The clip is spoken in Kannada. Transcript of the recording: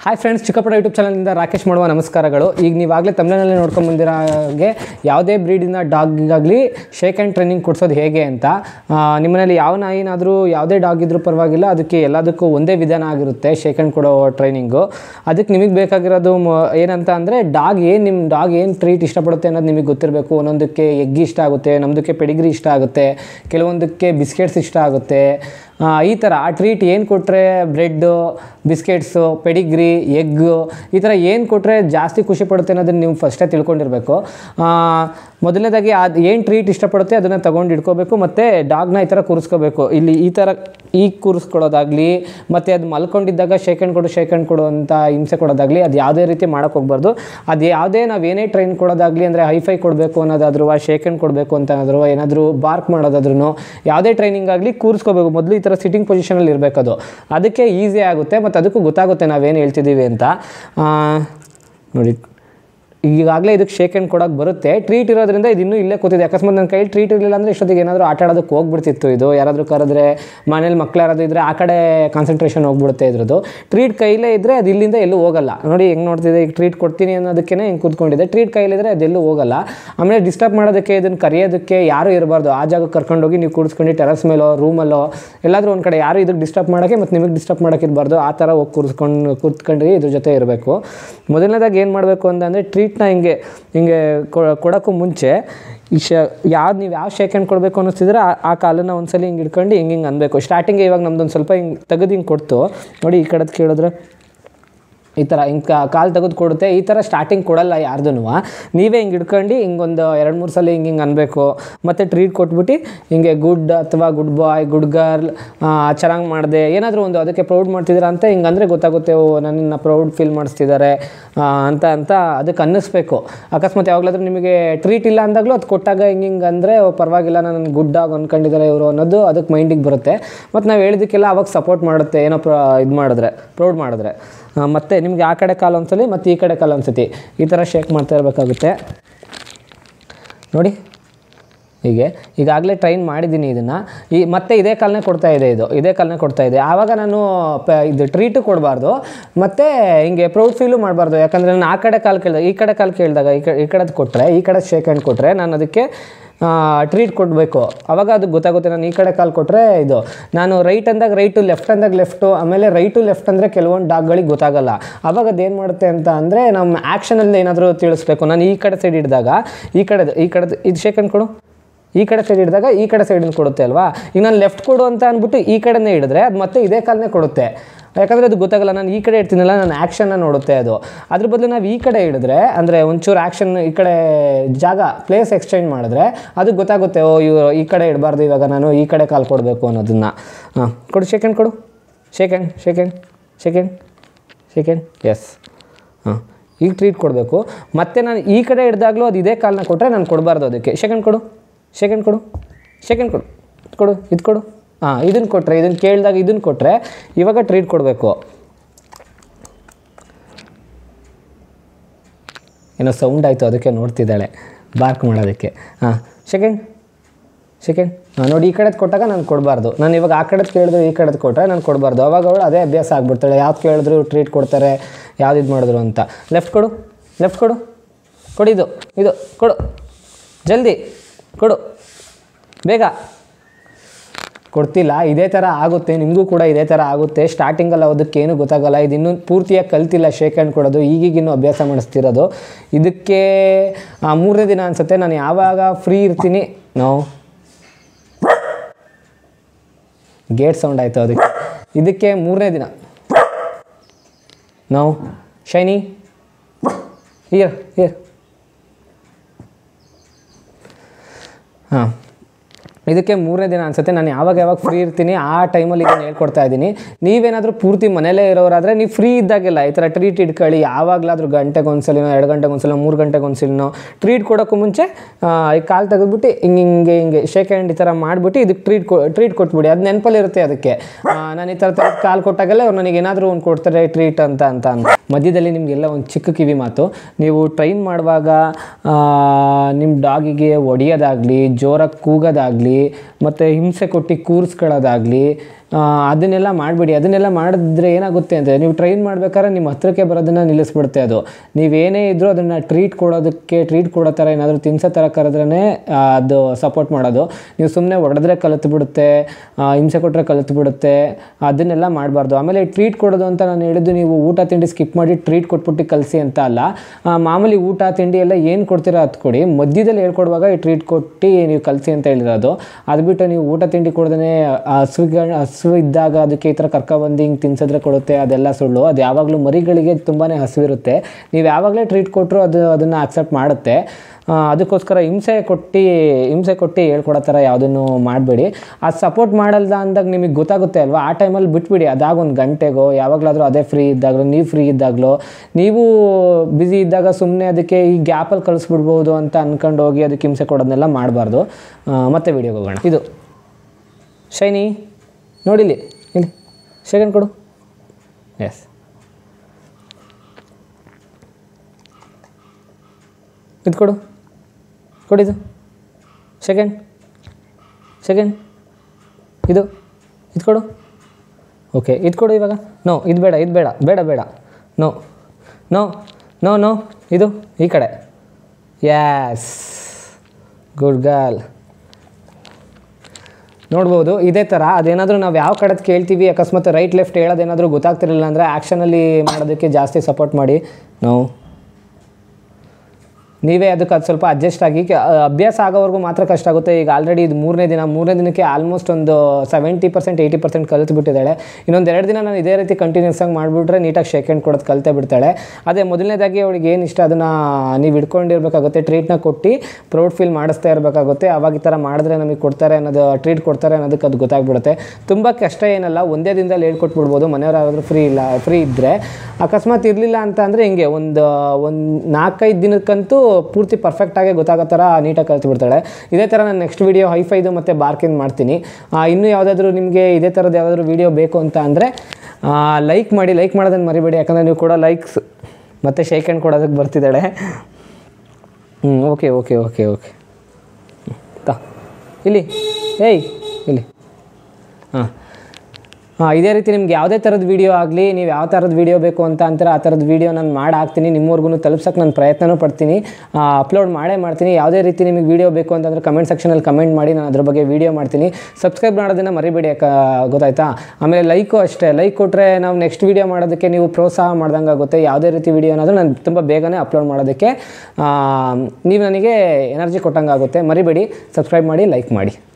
ಹಾಯ್ ಫ್ರೆಂಡ್ಸ್ ಚಿಕ್ಕಪುಟ ಯೂಟ್ಯೂಬ್ ಚಾನಲ್ನಿಂದ ರಾಕೇಶ್ ಮಾಡುವ ನಮಸ್ಕಾರಗಳು ಈಗ ನೀವಾಗಲೇ ತಮಿಳಿನಲ್ಲಿ ನೋಡ್ಕೊಂಡು ಬಂದಿರೋ ಹಾಗೆ ಯಾವುದೇ ಬ್ರೀಡಿನ ಡಾಗಿಗಾಗಲಿ ಶೇಕ್ ಆ್ಯಂಡ್ ಟ್ರೈನಿಂಗ್ ಕೊಡ್ಸೋದು ಹೇಗೆ ಅಂತ ಆ, ನಿಮ್ಮನೇಲಿ ಯಾವ ನಾಯಿನಾದರೂ ಯಾವುದೇ ಡಾಗ್ ಇದ್ರೂ ಪರವಾಗಿಲ್ಲ ಅದಕ್ಕೆ ಎಲ್ಲದಕ್ಕೂ ಒಂದೇ ವಿಧಾನ ಆಗಿರುತ್ತೆ ಶೇಕ್ ಆ್ಯಂಡ್ ಕೊಡೋ ಟ್ರೈನಿಂಗು ಅದಕ್ಕೆ ನಿಮಗೆ ಬೇಕಾಗಿರೋದು ಮ- ಏನಂತ ಅಂದರೆ ಡಾಗ್ ಏನು ನಿಮ್ಮ ಡಾಗ್ ಏನು ಟ್ರೀಟ್ ಇಷ್ಟಪಡುತ್ತೆ ಅನ್ನೋದು ನಿಮಗೆ ಗೊತ್ತಿರಬೇಕು ಒಂದೊಂದಕ್ಕೆ ಎಗ್ ಇಷ್ಟ ಆಗುತ್ತೆ ನಮ್ಮದಕ್ಕೆ ಪೆಡಿಗ್ರಿ ಇಷ್ಟ ಆಗುತ್ತೆ ಕೆಲವೊಂದಕ್ಕೆ ಬಿಸ್ಕೆಟ್ಸ್ ಇಷ್ಟ ಆಗುತ್ತೆ ಆ, ಈ ಥರ ಆ ಟ್ರೀಟ್ ಏನು ಕೊಟ್ಟರೆ ಬ್ರೆಡ್ಡು ಬಿಸ್ಕೆಟ್ಸು ಪೆಡಿಗ್ರಿ ಎಗ್ಗು ಈ ಥರ ಏನು ಕೊಟ್ಟರೆ ಜಾಸ್ತಿ ಖುಷಿ ಪಡುತ್ತೆ ಅನ್ನೋದನ್ನ ನೀವು ಫಸ್ಟೇ ತಿಳ್ಕೊಂಡಿರಬೇಕು ಮೊದಲನೇದಾಗಿ ಅದು ಏನು ಟ್ರೀಟ್ ಇಷ್ಟಪಡುತ್ತೆ ಅದನ್ನು ತೊಗೊಂಡು ಇಟ್ಕೋಬೇಕು ಮತ್ತು ಡಾಗ್ನ ಈ ಥರ ಕೂರಿಸ್ಕೋಬೇಕು ಇಲ್ಲಿ ಈ ಥರ ಈಗ ಕೂರಿಸ್ಕೊಳ್ಳೋದಾಗಲಿ ಮತ್ತು ಅದು ಮಲ್ಕೊಂಡಿದ್ದಾಗ ಶೇಕಂಡ್ ಕೊಡು ಶೇಕಂಡ್ ಕೊಡು ಅಂತ ಹಿಂಸೆ ಕೊಡೋದಾಗಲಿ ಅದು ಯಾವುದೇ ರೀತಿ ಮಾಡೋಕ್ಕೆ ಹೋಗ್ಬಾರ್ದು ಅದು ಯಾವುದೇ ನಾವು ಏನೇ ಟ್ರೈನ್ ಕೊಡೋದಾಗಲಿ ಅಂದರೆ ಹೈಫೈ ಕೊಡಬೇಕು ಅನ್ನೋದಾದ್ರೂ ಶೇಕಂಡ್ ಕೊಡಬೇಕು ಅಂತ ಏನಾದರೂ ಏನಾದರೂ ಬಾರ್ಕ್ ಮಾಡೋದಾದ್ರೂ ಯಾವುದೇ ಟ್ರೈನಿಂಗ್ ಆಗಲಿ ಕೂರಿಸ್ಕೋಬೇಕು ಮೊದಲು ಈ ಥರ ಸಿಟ್ಟಿಂಗ್ ಪೊಸಿಷನಲ್ಲಿ ಇರಬೇಕು ಅದು ಅದಕ್ಕೆ ಈಸಿ ಆಗುತ್ತೆ ಮತ್ತು ಅದಕ್ಕೂ ಗೊತ್ತಾಗುತ್ತೆ ನಾವೇನು ಹೇಳ್ತಿದ್ದೀವಿ ಅಂತ ಆ, ನೋಡಿ ಈಗಾಗಲೇ ಇದಕ್ಕೆ ಶೇಕ್ ಹ್ಯಾಂಡ್ ಕೊಡೋಕೆ ಬರುತ್ತೆ ಟ್ರೀಟ್ ಇರೋದ್ರಿಂದ ಇದು ಇನ್ನೂ ಇಲ್ಲೇ ಕೂತಿದೆ ಅಕಸ್ಮಾತ್ ನನ್ನ ಕೈಲಿ ಟ್ರೀಟ್ ಇರಲಿಲ್ಲ ಅಂದರೆ ಇಷ್ಟೊತ್ತಿಗೆ ಏನಾದರೂ ಆಟ ಆಡೋದಕ್ಕೆ ಹೋಗ್ಬಿಡ್ತಿತ್ತು ಇದು ಯಾರಾದರೂ ಕರೆದ್ರೆ ಮನೇಲಿ ಮಕ್ಳು ಯಾರಾದರೂ ಇದ್ದರೆ ಆ ಕಡೆ ಕಾನ್ಸಂಟ್ರೇಷನ್ ಹೋಗ್ಬಿಡುತ್ತೆ ಇದ್ರದ್ದು ಟ್ರೀಟ್ ಕೈಲೇ ಇದ್ದರೆ ಅದು ಇಲ್ಲಿಂದ ಎಲ್ಲೂ ಹೋಗಲ್ಲ ನೋಡಿ ಹೆಂಗೆ ನೋಡ್ತಿದೆ ಈಗ ಟ್ರೀಟ್ ಕೊಡ್ತೀನಿ ಅನ್ನೋದಕ್ಕೆ ಹಿಂಗೆ ಕೂತ್ಕೊಂಡಿದೆ ಟ್ರೀಟ್ ಕೈಲಿದ್ರೆ ಅದೆಲ್ಲೂ ಹೋಗಲ್ಲ ಆಮೇಲೆ ಡಿಸ್ಟರ್ಬ್ ಮಾಡೋದಕ್ಕೆ ಇದನ್ನು ಕರೆಯೋದಕ್ಕೆ ಯಾರೂ ಇರಬಾರ್ದು ಆ ಜಾಗಕ್ಕೆ ಕರ್ಕೊಂಡೋಗಿ ನೀವು ಕೂರಿಸ್ಕೊಂಡು ಟೆರಸ್ ಮೇಲೋ ರೂಮಲ್ಲೋ ಎಲ್ಲಾದರೂ ಒಂದು ಕಡೆ ಯಾರು ಇದಕ್ಕೆ ಡಿಸ್ಟರ್ಬ್ ಮಾಡೋಕ್ಕೆ ಮತ್ತು ನಿಮಗೆ ಡಿಸ್ಟರ್ಬ್ ಮಾಡೋಕ್ಕೆ ಇರಬಾರ್ದು ಆ ಥರ ಹೋಗಿ ಕೂರಿಸ್ಕೊಂಡು ಕೂತ್ಕೊಂಡು ಇದ್ರ ಜೊತೆ ಇರಬೇಕು ಮೊದಲನೇದಾಗಿ ಏನು ಮಾಡಬೇಕು ಅಂತಂದರೆ ಟ್ರೀಟ್ನ ಹಿಂಗೆ ಹಿಂಗೆ ಕೊ- ಕೊಡೋಕ್ಕೂ ಮುಂಚೆ ಈ ಶ ಯಾವ್ದು ನೀವು ಯಾವ ಶೇಕ್ ಹ್ಯಾಂಡ್ ಕೊಡಬೇಕು ಅನ್ನಿಸ್ತಿದ್ರೆ ಆ- ಆ ಕಾಲನ್ನು ಒಂದ್ಸಲ ಹಿಂಗೆ ಹಿಡ್ಕೊಂಡು ಹಿಂಗೆ ಹಿಂಗೆ ಅನ್ಬೇಕು ಸ್ಟಾರ್ಟಿಂಗ್ ಇವಾಗ ನಮ್ದೊಂದು ಸ್ವಲ್ಪ ಹಿಂಗೆ ತೆಗೆದು ಹಿಂಗೆ ಕೊಡ್ತು ನೋಡಿ ಈ ಕಡೆದು ಕೇಳಿದ್ರೆ ಈ ಥರ ಹಿಂಗೆ ಕಾಲು ತೆಗೆದು ಕೊಡುತ್ತೆ ಈ ಥರ ಸ್ಟಾರ್ಟಿಂಗ್ ಕೊಡಲ್ಲ ಯಾರ್ದೂ ನೀವೇ ಹಿಂಗೆ ಹಿಡ್ಕೊಂಡು ಹಿಂಗೊಂದು ಎರಡು ಮೂರು ಸಲ ಹಿಂಗೆ ಹಿಂಗೆ ಅನ್ಬೇಕು ಮತ್ತು ಟ್ರೀಟ್ ಕೊಟ್ಬಿಟ್ಟು ಹಿಂಗೆ ಗುಡ್ ಅಥವಾ ಗುಡ್ ಬಾಯ್ ಗುಡ್ ಗರ್ಲ್ ಚೆನ್ನಾಗಿ ಮಾಡಿದೆ ಏನಾದರೂ ಒಂದು ಅದಕ್ಕೆ ಪ್ರೌಡ್ ಮಾಡ್ತಿದ್ದೀರಾ ಅಂತ ಹಿಂಗೆ ಅಂದರೆ ಗೊತ್ತಾಗುತ್ತೆ ಓ ನನ್ನನ್ನು ಪ್ರೌಡ್ ಫೀಲ್ ಮಾಡಿಸ್ತಿದ್ದಾರೆ ಆ, ಅಂತ ಅಂತ ಅದಕ್ಕೆ ಅನ್ನಿಸ್ಬೇಕು ಅಕಸ್ಮಾತ್ ಯಾವಾಗಲಾದ್ರೂ ನಿಮಗೆ ಟ್ರೀಟ್ ಇಲ್ಲ ಅಂದಾಗಲೂ ಅದು ಕೊಟ್ಟಾಗ ಹಿಂಗೆ ಹಿಂಗೆ ಅಂದರೆ ಪರವಾಗಿಲ್ಲ ನಾನು ಗುಡ್ ಆಗಿ ಅಂದ್ಕೊಂಡಿದ್ದಾರೆ ಇವರು ಅನ್ನೋದು ಅದಕ್ಕೆ ಮೈಂಡಿಗೆ ಬರುತ್ತೆ ಮತ್ತು ನಾವು ಹೇಳಿದ್ದಕ್ಕೆಲ್ಲ ಅವಾಗ ಸಪೋರ್ಟ್ ಮಾಡುತ್ತೆ ಏನೋ ಪ್ರ ಇದು ಮಾಡಿದ್ರೆ ಪ್ರೌಡ್ ಮಾಡಿದ್ರೆ ಆ, ಮತ್ತೆ ನಿಮಗೆ ಆ ಕಡೆ ಕಾಲು ಒಂದ್ಸಲಿ ಮತ್ತು ಈ ಕಡೆ ಕಾಲು ಒಂದ್ಸತಿ ಈ ಥರ ಶೇಕ್ ಮಾಡ್ತಾ ಇರಬೇಕಾಗುತ್ತೆ ನೋಡಿ ಹೀಗೆ ಈಗಾಗಲೇ ಟ್ರೈನ್ ಮಾಡಿದ್ದೀನಿ ಇದನ್ನು ಈ ಮತ್ತೆ ಇದೇ ಕಾಲನೇ ಕೊಡ್ತಾ ಇದೆ ಇದು ಇದೇ ಕಾಲನೇ ಕೊಡ್ತಾ ಇದೆ ಆವಾಗ ನಾನು ಪ ಇದು ಟ್ರೀಟು ಕೊಡಬಾರ್ದು ಮತ್ತು ಹಿಂಗೆ ಪ್ರೌಡ್ ಫೀಲು ಮಾಡಬಾರ್ದು ಯಾಕಂದರೆ ನಾನು ಆ ಕಡೆ ಕಾಲು ಕೇಳಿದಾಗ ಈ ಕಡೆ ಕಾಲು ಕೇಳಿದಾಗ ಈ ಕಡೆ ಈ ಕಡೆದು ಕೊಟ್ಟರೆ ಈ ಕಡೆ ಶೇಕ್ ಹ್ಯಾಂಡ್ ಕೊಟ್ಟರೆ ನಾನು ಅದಕ್ಕೆ ಟ್ರೀಟ್ ಕೊಡಬೇಕು ಅವಾಗ ಅದು ಗೊತ್ತಾಗುತ್ತೆ ನಾನು ಈ ಕಡೆ ಕಾಲು ಕೊಟ್ಟರೆ ಇದು ನಾನು ರೈಟ್ ಅಂದಾಗ ರೈಟು ಲೆಫ್ಟ್ ಅಂದಾಗ ಲೆಫ್ಟು ಆಮೇಲೆ ರೈಟು ಲೆಫ್ಟ್ ಅಂದರೆ ಕೆಲವೊಂದು ಡಾಗ್ಗಳಿಗೆ ಗೊತ್ತಾಗಲ್ಲ ಅವಾಗ ಅದೇನು ಮಾಡುತ್ತೆ ಅಂತ ಅಂದರೆ ನಮ್ಮ ಆ್ಯಕ್ಷನಲ್ಲಿ ಏನಾದರೂ ತಿಳಿಸ್ಬೇಕು ನಾನು ಈ ಕಡೆ ಸೈಡ್ ಹಿಡಿದಾಗ ಈ ಕಡೆದು ಈ ಕಡೆದು ಇದು ಶೇಕ್ ಹ್ಯಾಂಡ್ ಕೊಡು ಈ ಕಡೆ ಸೈಡ್ ಹಿಡಿದಾಗ ಈ ಕಡೆ ಸೈಡಿಂದ ಕೊಡುತ್ತೆ ಅಲ್ವಾ ಈಗ ನಾನು ಲೆಫ್ಟ್ ಕೊಡು ಅಂತ ಅಂದ್ಬಿಟ್ಟು ಈ ಕಡೆನೇ ಹಿಡಿದ್ರೆ ಅದು ಮತ್ತೆ ಇದೇ ಕಾಲನೇ ಕೊಡುತ್ತೆ ಯಾಕಂದರೆ ಅದು ಗೊತ್ತಾಗಲ್ಲ ನಾನು ಈ ಕಡೆ ಇಡ್ತೀನಲ್ಲ ನಾನು ಆ್ಯಕ್ಷನ್ನ ನೋಡುತ್ತೆ ಅದು ಅದ್ರ ಬದಲು ನಾವು ಈ ಕಡೆ ಹಿಡಿದ್ರೆ ಅಂದರೆ ಒಂಚೂರು ಆ್ಯಕ್ಷನ್ ಈ ಕಡೆ ಜಾಗ ಪ್ಲೇಸ್ ಎಕ್ಸ್ಚೇಂಜ್ ಮಾಡಿದ್ರೆ ಅದು ಗೊತ್ತಾಗುತ್ತೆ ಓ ಇವರು ಈ ಕಡೆ ಇಡಬಾರ್ದು ಇವಾಗ ನಾನು ಈ ಕಡೆ ಕಾಲು ಕೊಡಬೇಕು ಅನ್ನೋದನ್ನು ಹಾಂ ಕೊಡು ಸೆಕೆಂಡ್ ಕೊಡು second second second second yes ಹಾಂ ಈಗ ಟ್ರೀಟ್ ಕೊಡಬೇಕು ಮತ್ತೆ ನಾನು ಈ ಕಡೆ ಹಿಡ್ದಾಗಲೂ ಅದು ಇದೇ ಕಾಲನ್ನ ಕೊಟ್ಟರೆ ನಾನು ಕೊಡಬಾರ್ದು ಅದಕ್ಕೆ ಸೆಕೆಂಡ್ ಕೊಡು ಸೆಕೆಂಡ್ ಕೊಡು ಸೆಕೆಂಡ್ ಕೊಡು ಕೊಡು ಇದು ಕೊಡು ಹಾಂ ಇದನ್ನು ಕೊಟ್ಟರೆ ಇದನ್ನು ಕೇಳಿದಾಗ ಇದನ್ನು ಕೊಟ್ಟರೆ ಇವಾಗ ಟ್ರೀಟ್ ಕೊಡಬೇಕು ಏನೋ ಸೌಂಡ್ ಆಯಿತು ಅದಕ್ಕೆ ನೋಡ್ತಿದ್ದಾಳೆ ಬಾರ್ಕ್ ಮಾಡೋದಕ್ಕೆ ಹಾಂ ಸೆಕೆಂಡ್ ಸೆಕೆಂಡ್ ಹಾಂ ನೋಡಿ ಈ ಕಡೆದು ಕೊಟ್ಟಾಗ ನಾನು ಕೊಡಬಾರ್ದು ನಾನು ಇವಾಗ ಆ ಕಡೆದು ಕೇಳಿದ್ರು ಈ ಕಡೆದು ಕೊಟ್ಟರೆ ನಾನು ಕೊಡಬಾರ್ದು ಅವಾಗ ಅವಳು ಅದೇ ಅಭ್ಯಾಸ ಆಗ್ಬಿಡ್ತಾಳೆ ಯಾವ್ದು ಕೇಳಿದ್ರು ಟ್ರೀಟ್ ಕೊಡ್ತಾರೆ ಯಾವ್ದು ಇದು ಮಾಡಿದ್ರು ಅಂತ ಲೆಫ್ಟ್ ಕೊಡು ಲೆಫ್ಟ್ ಕೊಡು ಕೊಡಿದು ಇದು ಕೊಡು ಜಲ್ದಿ ಕೊಡು ಬೇಗ ಕೊಡ್ತಿಲ್ಲ ಇದೇ ಥರ ಆಗುತ್ತೆ ನಿಮಗೂ ಕೂಡ ಇದೇ ಥರ ಆಗುತ್ತೆ ಸ್ಟಾರ್ಟಿಂಗಲ್ಲಿ ಅದಕ್ಕೇನು ಗೊತ್ತಾಗಲ್ಲ ಇದು ಇನ್ನೂ ಪೂರ್ತಿಯಾಗಿ ಕಲ್ತಿಲ್ಲ ಶೇಕ್ ಹ್ಯಾಂಡ್ ಕೊಡೋದು ಈಗೀಗಿನ್ನೂ ಅಭ್ಯಾಸ ಮಾಡಿಸ್ತಿರೋದು ಇದಕ್ಕೆ ಆ, ಮೂರನೇ ದಿನ ಅನಿಸುತ್ತೆ ನಾನು ಯಾವಾಗ ಫ್ರೀ ಇರ್ತೀನಿ ನಾವು ಗೇಟ್ ಸೌಂಡ್ ಆಯಿತು ಅದಕ್ಕೆ ಇದಕ್ಕೆ ಮೂರನೇ ದಿನ ನಾವು ಶೈನಿ ಹಿಯರ್ ಹಿಯರ್ ಹಾಂ ಇದಕ್ಕೆ ಮೂರನೇ ದಿನ ಅನ್ಸುತ್ತೆ ನಾನು ಯಾವಾಗ ಯಾವಾಗ ಫ್ರೀ ಇರ್ತೀನಿ ಆ ಟೈಮಲ್ಲಿ ಇದನ್ನು ಹೇಳ್ಕೊಡ್ತಾ ಇದ್ದೀನಿ ನೀವೇನಾದರೂ ಪೂರ್ತಿ ಮನೇಲೇ ಇರೋರಾದರೆ ನೀವು ಫ್ರೀ ಇದ್ದಾಗೆಲ್ಲ ಈ ಥರ ಟ್ರೀಟ್ ಇಟ್ಕೊಳ್ಳಿ ಯಾವಾಗಲಾದ್ರೂ ಗಂಟೆಗೆ ಒಂದ್ಸಲಿನೋ ಎರಡು ಗಂಟೆಗೆ ಒಂದ್ಸಲ ಮೂರು ಗಂಟೆಗೆ ಒಂದ್ಸಲಿನೋ ಟ್ರೀಟ್ ಕೊಡೋಕ್ಕೂ ಮುಂಚೆ ಆ, ಈ ಕಾಲು ತೆಗೆದ್ಬಿಟ್ಟು ಹಿಂಗೆ ಹಿಂಗೆ ಹಿಂಗೆ ಶೇಕ್ ಹ್ಯಾಂಡ್ ಈ ಥರ ಮಾಡಿಬಿಟ್ಟು ಇದಕ್ಕೆ ಟ್ರೀಟ್ ಕೊ ಟ್ರೀಟ್ ಕೊಟ್ಬಿಡಿ ಅದು ನೆನಪಲ್ಲಿ ಇರುತ್ತೆ ಅದಕ್ಕೆ ಆ, ನಾನು ಈ ಥರ ತೆಗೆದು ಕಾಲು ಕೊಟ್ಟಾಗೆಲ್ಲ ಅವ್ರು ನನಗೆ ಏನಾದರೂ ಒಂದು ಕೊಡ್ತಾರೆ ಟ್ರೀಟ್ ಅಂತ ಅಂತ ಅಂತ ಮಧ್ಯದಲ್ಲಿ ನಿಮಗೆಲ್ಲ ಒಂದು ಚಿಕ್ಕ ಕಿವಿ ಮಾತು ನೀವು ಟ್ರೈನ್ ಮಾಡುವಾಗ ನಿಮ್ಮ ಡಾಗಿಗೆ ಒಡೆಯೋದಾಗಲಿ ಜೋರಾಗಿ ಕೂಗೋದಾಗಲಿ ಮತ್ತು ಹಿಂಸೆ ಕೊಟ್ಟು ಕೂರಿಸ್ಕೊಳ್ಳೋದಾಗಲಿ ಆ, ಅದನ್ನೆಲ್ಲ ಮಾಡಬೇಡಿ ಅದನ್ನೆಲ್ಲ ಮಾಡಿದ್ರೆ ಏನಾಗುತ್ತೆ ಅಂದರೆ ನೀವು ಟ್ರೈನ್ ಮಾಡ್ಬೇಕಾದ್ರೆ ನಿಮ್ಮ ಹತ್ರಕ್ಕೆ ಬರೋದನ್ನು ನಿಲ್ಲಿಸ್ಬಿಡುತ್ತೆ ಅದು ನೀವೇನೇ ಇದ್ದರೂ ಅದನ್ನು ಟ್ರೀಟ್ ಕೊಡೋದಕ್ಕೆ ಟ್ರೀಟ್ ಕೊಡೋ ಥರ ಏನಾದರೂ ತಿನ್ಸೋ ಥರ ಕರೆದ್ರೇ ಅದು ಸಪೋರ್ಟ್ ಮಾಡೋದು ನೀವು ಸುಮ್ಮನೆ ಹೊಡೆದ್ರೆ ಕಲಿತು ಬಿಡುತ್ತೆ ಆ, ಹಿಂಸೆ ಕೊಟ್ಟರೆ ಕಲಿತು ಬಿಡುತ್ತೆ ಅದನ್ನೆಲ್ಲ ಮಾಡಬಾರ್ದು ಆಮೇಲೆ ಟ್ರೀಟ್ ಕೊಡೋದು ಅಂತ ನಾನು ಹೇಳಿದ್ದು ನೀವು ಊಟ ತಿಂಡಿ ಸ್ಕಿಪ್ ಮಾಡಿ ಟ್ರೀಟ್ ಕೊಟ್ಬಿಟ್ಟು ಕಲಿಸಿ ಅಂತ ಅಲ್ಲ ಆ, ಮಾಮೂಲಿ ಊಟ ತಿಂಡಿ ಎಲ್ಲ ಏನು ಕೊಡ್ತೀರೋ ಅದು ಕೊಡಿ ಮಧ್ಯದಲ್ಲಿ ಹೇಳ್ಕೊಡುವಾಗ ಈ ಟ್ರೀಟ್ ಕೊಟ್ಟು ನೀವು ಕಲಿಸಿ ಅಂತ ಹೇಳಿರೋದು ಅದು ಬಿಟ್ಟು ನೀವು ಊಟ ತಿಂಡಿ ಕೊಡ್ದೇ ಹಸುಗಳ ಹಸು ಇದ್ದಾಗ ಅದಕ್ಕೆ ಈ ಥರ ಕರ್ಕೊಬಂದು ಹಿಂಗೆ ತಿನ್ಸಿದ್ರೆ ಕೊಡುತ್ತೆ ಅದೆಲ್ಲ ಸುಳ್ಳು ಅದು ಯಾವಾಗಲೂ ಮರಿಗಳಿಗೆ ತುಂಬಾ ಹಸಿವಿರುತ್ತೆ ನೀವು ಯಾವಾಗಲೇ ಟ್ರೀಟ್ ಕೊಟ್ಟರು ಅದು ಅದನ್ನು ಅಕ್ಸೆಪ್ಟ್ ಮಾಡುತ್ತೆ ಆ, ಅದಕ್ಕೋಸ್ಕರ ಹಿಂಸೆ ಕೊಟ್ಟು ಹಿಂಸೆ ಕೊಟ್ಟು ಹೇಳ್ಕೊಡೋ ಥರ ಯಾವುದನ್ನು ಮಾಡಬೇಡಿ ಅದು ಸಪೋರ್ಟ್ ಮಾಡಲ್ದ ಅಂದಾಗ ನಿಮಗೆ ಗೊತ್ತಾಗುತ್ತೆ ಅಲ್ವಾ ಆ ಟೈಮಲ್ಲಿ ಬಿಟ್ಬಿಡಿ ಅದಾಗ ಒಂದು ಗಂಟೆಗೋ ಯಾವಾಗಲಾದರೂ ಅದೇ ಫ್ರೀ ಇದ್ದಾಗಲೋ ನೀವು ಫ್ರೀ ಇದ್ದಾಗಲೋ ನೀವು ಬ್ಯುಸಿ ಇದ್ದಾಗ ಸುಮ್ಮನೆ ಅದಕ್ಕೆ ಈ ಗ್ಯಾಪಲ್ಲಿ ಕಳಿಸ್ಬಿಡ್ಬೋದು ಅಂತ ಅಂದ್ಕೊಂಡು ಹೋಗಿ ಅದಕ್ಕೆ ಹಿಂಸೆ ಕೊಡೋದನ್ನೆಲ್ಲ ಮಾಡಬಾರ್ದು ಮತ್ತೆ ವಿಡಿಯೋಗೆ ಹೋಗೋಣ ಇದು ಶೈನಿ ನೋಡಿಲಿ ಇಲ್ಲಿ ಸೆಕೆಂಡ್ ಕೊಡು ಎಸ್ ಇದು ಕೊಡು ಕೊಡಿದು ಸೆಕೆಂಡ್ ಸೆಕೆಂಡ್ ಇದು ಇದು ಕೊಡು ಓಕೆ ಇದು ಕೊಡು ಇವಾಗ ನೋ ಇದು ಬೇಡ ಇದು ಬೇಡ ಬೇಡ ಬೇಡ ನೋ ನೋ ನೋ ನೋ ಇದು ಈ ಕಡೆ ಯಾಸ್ ಗುಡ್ ಗರ್ಲ್ ನೋಡ್ಬೋದು ಇದೇ ಥರ ಅದೇನಾದರೂ ನಾವು ಯಾವ ಕಡೆದು ಕೇಳ್ತೀವಿ ಅಕಸ್ಮಾತ್ ರೈಟ್ ಲೆಫ್ಟ್ ಹೇಳೋದೇನಾದರೂ ಗೊತ್ತಾಗ್ತಿರಲಿಲ್ಲ ಅಂದರೆ ಆ್ಯಕ್ಷನಲ್ಲಿ ಮಾಡೋದಕ್ಕೆ ಜಾಸ್ತಿ ಸಪೋರ್ಟ್ ಮಾಡಿ ನಾವು ನೀವೇ ಅದಕ್ಕೆ ಅದು ಸ್ವಲ್ಪ ಅಡ್ಜಸ್ಟ್ ಆಗಿ ಕೆ- ಅಭ್ಯಾಸ ಆಗೋವರೆಗೂ ಮಾತ್ರ ಕಷ್ಟ ಆಗುತ್ತೆ ಈಗ ಆಲ್ರೆಡಿ ಇದು ಮೂರನೇ ದಿನ ಮೂರನೇ ದಿನಕ್ಕೆ ಆಲ್ಮೋಸ್ಟ್ ಒಂದು ಸೆವೆಂಟಿ ಪರ್ಸೆಂಟ್ ಏಯ್ಟಿ ಪರ್ಸೆಂಟ್ ಕಲಿತು ಬಿಟ್ಟಿದ್ದಾಳೆ ಇನ್ನೊಂದು ಎರಡು ದಿನ ನಾನು ಇದೇ ರೀತಿ ಕಂಟಿನ್ಯೂಸ್ ಆಗಿ ಮಾಡಿಬಿಟ್ರೆ ನೀಟಾಗಿ ಶೇಕ್ ಹ್ಯಾಂಡ್ ಕೊಡೋದು ಕಲಿತೇ ಬಿಡ್ತಾಳೆ ಅದೇ ಮೊದಲನೇದಾಗಿ ಅವಳಿಗೆ ಏನು ಇಷ್ಟ ಅದನ್ನು ನೀವು ಹಿಡ್ಕೊಂಡಿರ್ಬೇಕಾಗುತ್ತೆ ಟ್ರೀಟ್ನ ಕೊಟ್ಟು ಪ್ರೌಡ್ ಫೀಲ್ ಮಾಡಿಸ್ತಾ ಇರಬೇಕಾಗುತ್ತೆ ಅವಾಗ ಈ ಥರ ಮಾಡಿದ್ರೆ ನಮಗೆ ಕೊಡ್ತಾರೆ ಅನ್ನೋದು ಟ್ರೀಟ್ ಕೊಡ್ತಾರೆ ಅನ್ನೋದಕ್ಕೆ ಅದು ಗೊತ್ತಾಗ್ಬಿಡುತ್ತೆ ತುಂಬ ಕಷ್ಟ ಏನಲ್ಲ ಒಂದೇ ದಿನದಲ್ಲಿ ಹೇಳ್ಕೊಟ್ಬಿಡ್ಬೋದು ಮನೆಯವ್ರು ಯಾರಾದರೂ ಫ್ರೀ ಇಲ್ಲ ಫ್ರೀ ಇದ್ದರೆ ಅಕಸ್ಮಾತ್ ಇರಲಿಲ್ಲ ಅಂತ ಅಂದರೆ ಹಿಂಗೆ ಒಂದು ಒಂದು ನಾಲ್ಕೈದು ದಿನಕ್ಕಂತೂ ಪೂರ್ತಿ ಪರ್ಫೆಕ್ಟಾಗಿ ಗೊತ್ತಾಗೋ ಥರ ನೀಟಾಗಿ ಕಲ್ತು ಬಿಡ್ತಾಳೆ ಇದೇ ಥರ ನಾನು ನೆಕ್ಸ್ಟ್ ವೀಡಿಯೋ ಹೈಫೈದು ಮತ್ತು ಬಾರ್ಕಿಂಗ್ ಮಾಡ್ತೀನಿ ಆ, ಇನ್ನೂ ಯಾವುದಾದ್ರೂ ನಿಮಗೆ ಇದೇ ಥರದ್ದು ಯಾವುದಾದ್ರೂ ವೀಡಿಯೋ ಬೇಕು ಅಂತ ಅಂದರೆ ಲೈಕ್ ಮಾಡಿ ಲೈಕ್ ಮಾಡೋದನ್ನು ಮರಿಬೇಡಿ ಯಾಕಂದರೆ ನೀವು ಕೂಡ ಲೈಕ್ಸ್ ಮತ್ತು ಶೇಕ್ ಹ್ಯಾಂಡ್ ಕೊಡೋದಕ್ಕೆ ಬರ್ತಿದ್ದಾಳೆ ಹ್ಞೂ ಓಕೆ ಓಕೆ ಓಕೆ ಓಕೆ ತಾ ಇಲ್ಲಿ ಏಯ್ ಇಲ್ಲಿ ಹಾಂ ಹಾಂ ಇದೇ ರೀತಿ ನಿಮ್ಗೆ ಯಾವುದೇ ಥರದ ವೀಡಿಯೋ ಆಗಲಿ ನೀವು ಯಾವ ಥರದ ವೀಡಿಯೋ ಬೇಕು ಅಂತ ಅಂತಾರೆ ಆ ಥರದ ವೀಡಿಯೋ ನಾನು ಮಾಡಿ ಹಾಕ್ತೀನಿ ನಿಮ್ಮವ್ರಿಗೂ ತಲುಪ್ಸೋಕೆ ನಾನು ಪ್ರಯತ್ನನೂ ಪಡ್ತೀನಿ ಅಪ್ಲೋಡ್ ಮಾಡೇ ಮಾಡ್ತೀನಿ ಯಾವುದೇ ರೀತಿ ನಿಮಗೆ ವೀಡಿಯೋ ಬೇಕು ಅಂತಂದರೆ ಕಮೆಂಟ್ ಸೆಕ್ಷನಲ್ಲಿ ಕಮೆಂಟ್ ಮಾಡಿ ನಾನು ಅದ್ರ ಬಗ್ಗೆ ವೀಡಿಯೋ ಮಾಡ್ತೀನಿ ಸಬ್ಸ್ಕ್ರೈಬ್ ಮಾಡೋದನ್ನು ಮರಿಬೇಡಿ ಯಾಕ ಗೊತ್ತಾಯ್ತಾ ಆಮೇಲೆ ಲೈಕು ಅಷ್ಟೇ ಲೈಕ್ ಕೊಟ್ಟರೆ ನಾವು ನೆಕ್ಸ್ಟ್ ವೀಡಿಯೋ ಮಾಡೋದಕ್ಕೆ ನೀವು ಪ್ರೋತ್ಸಾಹ ಮಾಡ್ದಂಗೆ ಆಗುತ್ತೆ ಯಾವುದೇ ರೀತಿ ವೀಡಿಯೋ ಏನಾದರೂ ನಾನು ತುಂಬ ಬೇಗನೆ ಅಪ್ಲೋಡ್ ಮಾಡೋದಕ್ಕೆ ಆ, ನೀವು ನನಗೆ ಎನರ್ಜಿ ಕೊಟ್ಟಂಗೆ ಆಗುತ್ತೆ ಮರಿಬೇಡಿ ಸಬ್ಸ್ಕ್ರೈಬ್ ಮಾಡಿ ಲೈಕ್ ಮಾಡಿ